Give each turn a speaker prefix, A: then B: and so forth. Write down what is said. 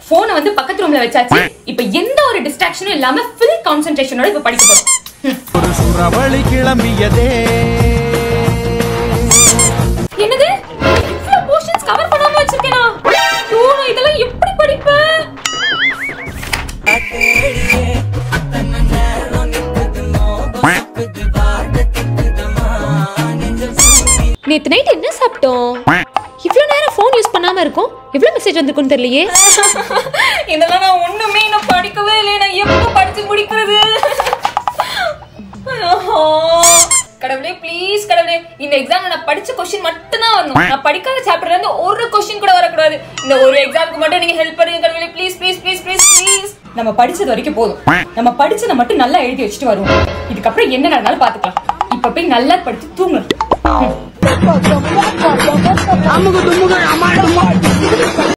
A: போனை வந்து பக்கத்து ரூம்ல வச்சாச்சு இப்ப எந்த ஒரு டிஸ்ட்ராக்ஷனும் இல்லாம ஃபுல் கான்சென்ட்ரேஷனோட இப்ப படிக்க போறோம் ம்.
B: ஒரு சுறவழி கிளம்பியதே
A: என்னது இவ்வளவு போர்ஷன்ஸ் கவர் பண்ணாம வச்சிருக்கேனா ஐயோ நான் இதெல்லாம் எப்படி படிப்பேன்
C: நேத்து நைட் என்ன சாப்பிட்டோம் இவ்வளோ நேரம் ஃபோன் யூஸ் பண்ணாம இருக்கோம் எவ்வளோ மெசேஜ் வந்திருக்குன்னு தெரியலையே
A: இதெல்லாம் நான் ஒண்ணுமே இன்னும் படிக்கவே இல்லை நான் எப்ப படிச்சு முடிக்கிறது ஐயோ. கடவுளே ப்ளீஸ் கடவுளே இந்த எக்ஸாம்ல நான் படிச்ச கொஸ்டின் மட்டும் தான் வரணும் நான் படிக்காத சாப்டர்ல இருந்து ஒரு கொஸ்டின் கூட வரக்கூடாது இந்த ஒரு எக்ஸாமுக்கு மட்டும் நீங்க ஹெல்ப் பண்ணுங்க கடவுளே please please please please please நம்ம படிச்சது வரைக்கும் போதும் நம்ம படிச்சதை மட்டும் நல்லா எழுதி வச்சுட்டு வருவோம் இதுக்கப்புறம் என்ன நடந்தாலும் பாத்துக்கலாம் இப்ப போய் நல்லா படிச்சு தூங்கணும்